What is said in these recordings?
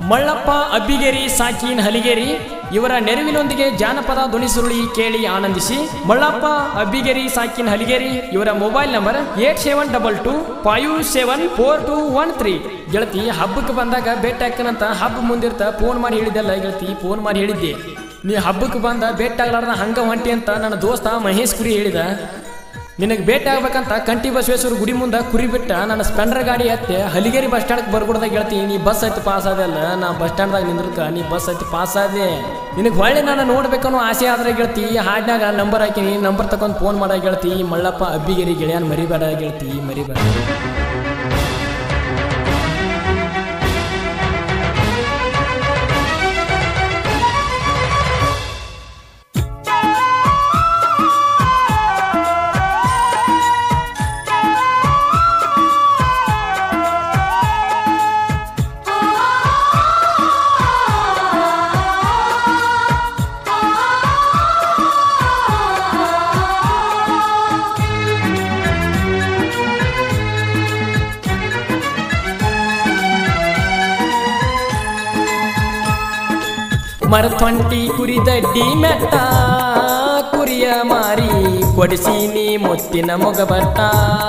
ಮಳ್ಳಪ್ಪ ಅಬ್ಬಿಗೇರಿ ಸಾಕಿನ್ ಹಲಿಗೇರಿ ಇವರ ನೆರವಿನೊಂದಿಗೆ ಜಾನಪದ ಧ್ವನಿಸುರುಳಿ ಕೇಳಿ ಆನಂದಿಸಿ ಮಳ್ಳಪ್ಪ ಅಬ್ಬಿಗೇರಿ ಸಾಕಿನ್ ಹಲಿಗೇರಿ ಇವರ mobile number eight seven double two five seven four two one three ಗೆಳತಿ ಹಬ್ಬಕ್ಕೆ ಬಂದಾಗ ಭೇಟಿ ಹಾಕನಂತ ಹಬ್ಬ ಮುಂದಿರ್ತ ಫೋನ್ ಮಾಡಿ ಹೇಳಿದ್ದಲ್ಲ ಗೆಳತಿ ಫೋನ್ ಮಾಡಿ ಹೇಳಿದ್ದೆ ನೀ ಹಬ್ಬಕ್ಕೆ ಬಂದ ಭೇಟಿ ಆಗ್ಲಾರ್ದ ಹಂಗ ಹೊಂಟಿ ಅಂತ ನನ್ನ ದೋಸ್ತ ಮಹೇಶ್ ಕುರಿ ಹೇಳಿದ ನಿನಗೆ ಭೇಟಿ ಆಗ್ಬೇಕಂತ ಕಂಟಿ ಬಸವೇಶ್ವರ ಗುಡಿ ಮುಂದೆ ಕುರಿ ಬಿಟ್ಟ ನನ್ನ ಸ್ಪೆಂಡರ್ ಗಾಡಿ ಹತ್ತೆ ಹಲಿಗೇರಿ ಬಸ್ ಸ್ಟ್ಯಾಂಡ್ಗೆ ಬರ್ಕೊಡ್ದಾಗ ಹೇಳ್ತಿ ನೀ ಬಸ್ ಐತಿ ಪಾಸ್ ಆದೆ ಅಲ್ಲ ನಾ ಬಸ್ ಸ್ಟ್ಯಾಂಡ್ದಾಗ ನಿಂದ್ರಕ ನೀ ಬಸ್ ಐತಿ ಪಾಸ್ ಆದೆ ನಿನಗೆ ಹೊಳ್ಳಿ ನಾನು ನೋಡ್ಬೇಕನ್ನೋ ಆಸೆ ಆದ್ರೆ ಗೆಳತಿ ಹಾಡ್ನಾಗ ನಂಬರ್ ಹಾಕಿನಿ ನಂಬರ್ ತಗೊಂಡು ಫೋನ್ ಮಾಡಾಗ ಗೆಳತಿ ಮಳ್ಳಪ್ಪ ಅಬ್ಬಿಗೇರಿ ಗೆಳೆಯನ್ ಮರಿಬೇಡ ಗೆಳತಿ ಮರಿಬೇಡ ಮರತೊಂಟಿ ಕುರಿದಡ್ಡಿ ಮೆಟ್ಟ ಕುರಿಯ ಮಾರಿ ಕೊಡಿಸೀನಿ ಮುತ್ತಿನ ಮೊಗಬಟ್ಟ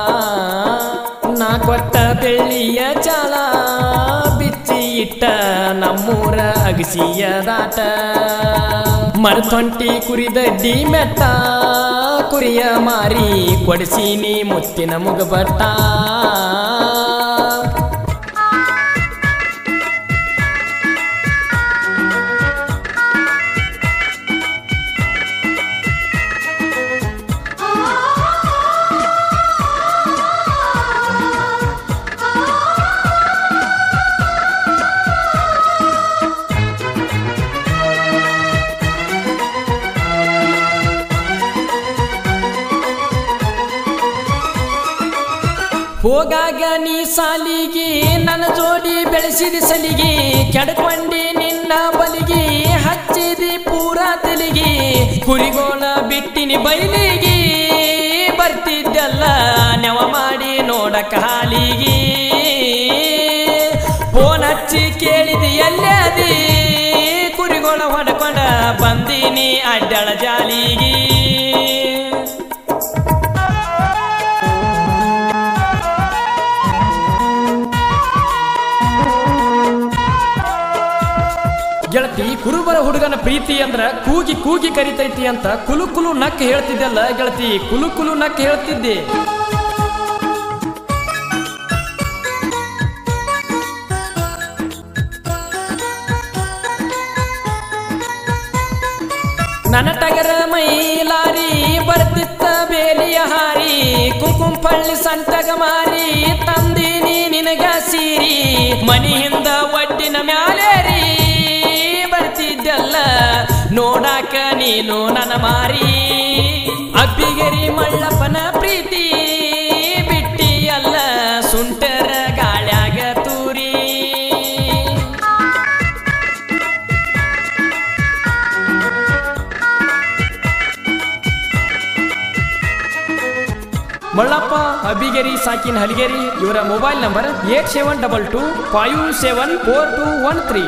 ನಾ ಕೊಟ್ಟ ಬೆಳ್ಳಿಯ ಚಾಳ ಬಿಚ್ಚಿ ಇಟ್ಟ ನಮ್ಮೂರ ಅಗಸಿಯ ದಾಟ ಮರತೊಂಟಿ ಕುರಿದಡ್ಡಿ ಮೆಟ್ಟ ಕುರಿಯ ಮಾರಿ ಕೊಡಿಸೀನಿ ಮುತ್ತಿನ ಮುಗಬಟ್ಟ ಹೋಗಾಗ ನೀ ಸಾಲಿಗೆ ನನ್ನ ಜೋಡಿ ಬೆಳೆಸಿದ ಸಲಿಗೆ ಕೆಡ್ಕೊಂಡಿ ನಿನ್ನ ಬಲಿಗೆ ಹಚ್ಚಿದಿ ಪೂರ ತಲಿಗೆ ಕುರಿಗೋಳ ಬಿಟ್ಟಿನಿ ಬೈಲಿಗೆ ಬರ್ತಿದ್ದಲ್ಲ ನೆವ ಮಾಡಿ ನೋಡಕ ಹಾಲಿಗೆ ಫೋನ್ ಹಚ್ಚಿ ಕೇಳಿದಿ ಎಲ್ಲದಿ ಕುರಿಗೋಳ ಹೊಡ್ಕೊಂಡ ಬಂದೀನಿ ಅಡ್ಡಳ ಜಾಲಿಗೆ ಗೆಳತಿ ಕುರುಬರ ಹುಡುಗನ ಪ್ರೀತಿ ಅಂದ್ರ ಕೂಗಿ ಕೂಗಿ ಕರಿತೈತಿ ಅಂತ ಕುಲು ಕುಲು ನಕ್ ಹೇಳ್ತಿದ್ದಲ್ಲ ಗೆಳತಿ ಕುಲು ಕುಲು ನಕ್ ಹೇಳ್ತಿದ್ದೆ ನನ್ನ ಟಗರ ಮೈಲಾರಿ ಬರ್ತಿತ್ತ ಬೇಲಿಯ ಹಾರಿ ಕುಂಕುಂ ಪಳ್ಳಿ ಸಂತಗ ಮಾರಿ ತಂದೀನಿ ನಿನಗ ಸೀರಿ ಮನಿಯಿಂದ ಒಡ್ಡಿನ ಮ್ಯಾಲೇರಿ ಬರ್ತಿದ್ದಲ್ಲ ನೋಡಾಕ ನೀನು ನನ್ನ ಮಾರಿ ಅಬ್ಬಿಗೆರಿ ಮಳ್ಳಪ್ಪನ ಪ್ರೀತಿ ಬಿಟ್ಟಿ ಅಲ್ಲ ಸುಂಟರ ಗಾಳ್ಯಾಗ ತೂರಿ ಮಳ್ಳಪ್ಪ ಅಬ್ಬಿಗೇರಿ ಸಾಕಿನ್ ಹಲಿಗೇರಿ ಇವರ mobile number eight seven double two five seven four two one three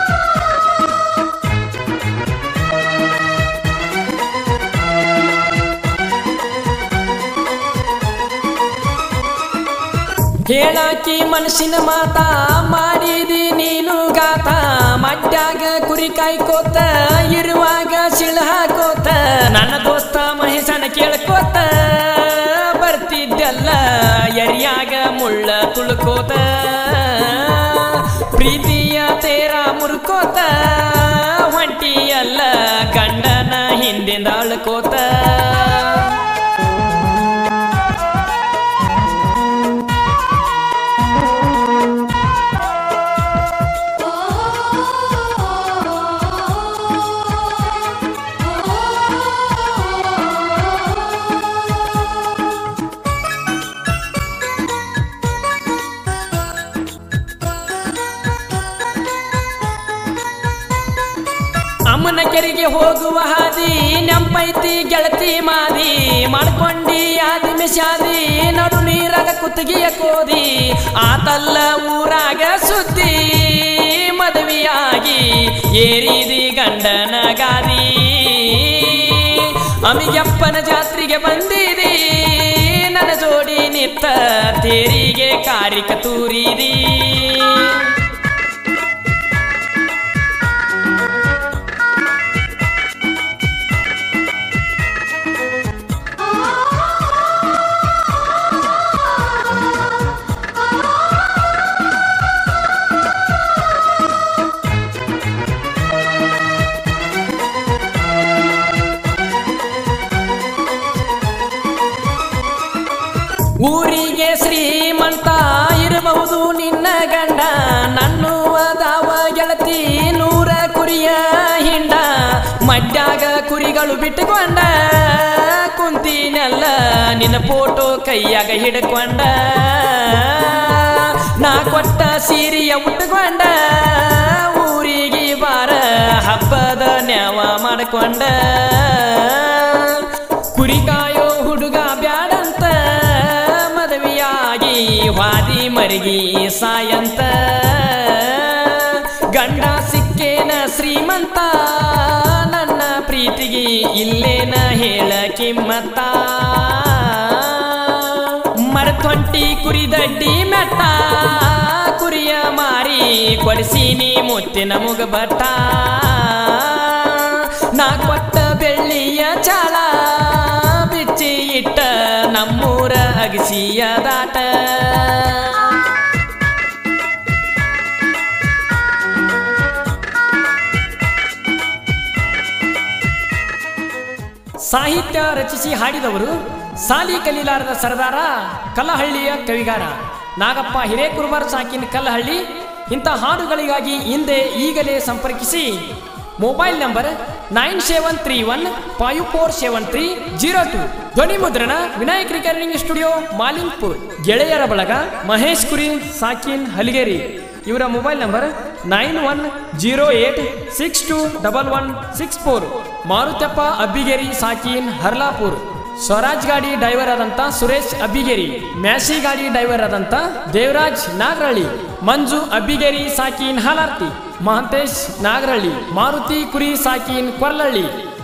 ಹೇಳಾಕಿ ಮನಸ್ಸಿನ ಮಾತ ಮಾಡಿದಿ ನೀನು ಗಾತ ಮಡ್ಯಾಗ ಕುರಿ ಕಾಯ್ಕೋತ ಇರುವಾಗ ಸಿಳ ಹಾಕೋತ ನನ್ನ ದೋಸ್ತ ಮಹೇಶನ ಕೇಳ್ಕೋತ ಬರ್ತಿದ್ದಲ್ಲ ಎರಿಯಾಗ ಮುಳ್ಳ ತುಳ್ಕೋತ ಪ್ರೀತಿಯ ತೇರ ಮುರ್ಕೋತ ಹೊಂಟಿಯಲ್ಲ ಗಂಡನ ಹಿಂದಿಂದ ಅಳ್ಕೋತ ಅಮ್ಮನ ಕೆರೆಗೆ ಹೋಗುವ ಹಾದಿ ನೆಂಪೈತಿ ಗೆಳತಿ ಮಾದಿ ಮಾಡ್ಕೊಂಡಿ ಆದಿಮೆ ಶಾದಿ ನಡು ನೀರಾಗ ಕುತ್ತಿಗೆಯ ಕೋದಿ ಆತಲ್ಲ ಊರಾಗ ಸುದ್ದಿ ಮದುವೆಯ ಏರಿದಿ ಗಂಡನ ಗಾದಿ ಅಮಿಗಪ್ಪನ ಜಾತ್ರೆಗೆ ಬಂದಿದಿ ನನ್ನ ಜೋಡಿ ನಿತ್ತ ತೇರಿಗೆ ಕಾರಿಕ ತೂರಿದಿ ಊರಿಗೆ ಶ್ರೀಮಂತ ಇರಬಹುದು ನಿನ್ನ ಗಂಡ ನನ್ನುವದಾವ ಗೆಳತಿ ನೂರ ಕುರಿಯ ಹಿಂಡ ಮಡ್ಯಾಗ ಕುರಿಗಳು ಬಿಟ್ಟುಕೊಂಡ ಕುಂತಿನೆಲ್ಲ ನಿನ್ನ ಫೋಟೋ ಕೈಯಾಗ ಹಿಡ್ಕೊಂಡ ನಾ ಕೊಟ್ಟ ಸೀರೆಯ ಉಟ್ಕೊಂಡ ಊರಿಗೆ ಬಾರ ಹಬ್ಬದ ನ್ಯಾವ ಮಾಡ್ಕೊಂಡ ಕುರಿಕಾಯೋ ಹುಡುಗ ಬ್ಯಾಡಂತ ಮದುವೆಯಾಗಿ ವಾದಿ ಮರಿಗಿ ಸಾಯಂತ ಗಂಡ ಸಿಕ್ಕೇನ ಶ್ರೀಮಂತ ನನ್ನ ಪ್ರೀತಿಗೆ ಇಲ್ಲೇನ ಹೇಳ ಕಿಮ್ಮತ್ತ ಮರತೊಂಟಿ ಕುರಿದಡ್ಡಿ ಮೆಟ್ಟ ಕುರಿಯ ಮಾರಿ ಕೊಡಿಸೀನಿ ಮುತ್ತಿನ ಮುಗಬಟ್ಟ ನಾ ಕೊಟ್ಟ ಬೆಳ್ಳಿಯ ಚಾಳ ಬಿಚ್ಚಿ ಇಟ್ಟ ನಮ್ಮೂರ ಅಗಸಿಯ ದಾಟ ಸಾಹಿತ್ಯ ರಚಿಸಿ ಹಾಡಿದವರು ಸಾಲಿ ಕಲೀಲಾರದ ಸರದಾರ ಕಲ್ಲಹಳ್ಳಿಯ ಕವಿಗಾರ ನಾಗಪ್ಪ ಹಿರೇಕುರುಬರ್ ಸಾಕಿನ ಕಲ್ಲಹಳ್ಳಿ ಇಂಥ ಹಾಡುಗಳಿಗಾಗಿ ಹಿಂದೆ ಈಗಲೇ ಸಂಪರ್ಕಿಸಿ mobile number nine seven three one five four seven three zero two ಧ್ವನಿ ಮುದ್ರಣ ವಿನಾಯಕ್ ರಿಕಾರ್ಡಿಂಗ್ ಸ್ಟುಡಿಯೋ ಮಾಲಿಂಗ್ಪುರ್ ಗೆಳೆಯರ ಬಳಗ ಮಹೇಶ್ ಕುರಿ ಸಾಕಿನ್ ಹಲಿಗೇರಿ ಇವರ mobile number nine one zero eight six two double one six four Maruthappa Abbigeri ಸಾಕಿನ್ ಹರ್ಲಾಪುರ್ ಸ್ವರಾಜ್ ಗಾಡಿ ಡ್ರೈವರ್ ಆದಂತ ಸುರೇಶ್ ಅಬ್ಬಿಗೇರಿ ಮ್ಯಾಸಿ ಗಾಡಿ ಡ್ರೈವರ್ ಆದಂತ ದೇವರಾಜ್ ನಾಗರಳ್ಳಿ ಮಂಜು ಅಬ್ಬಿಗೇರಿ ಸಾಕಿನ್ ಹಾಲಾರ್ತಿ ಮಹಂತೇಶ್ ನಾಗರಳ್ಳಿ ಮಾರುತಿ ಕುರಿ ಸಾಕಿನ್ ಕೊರ್ಲಳ್ಳಿ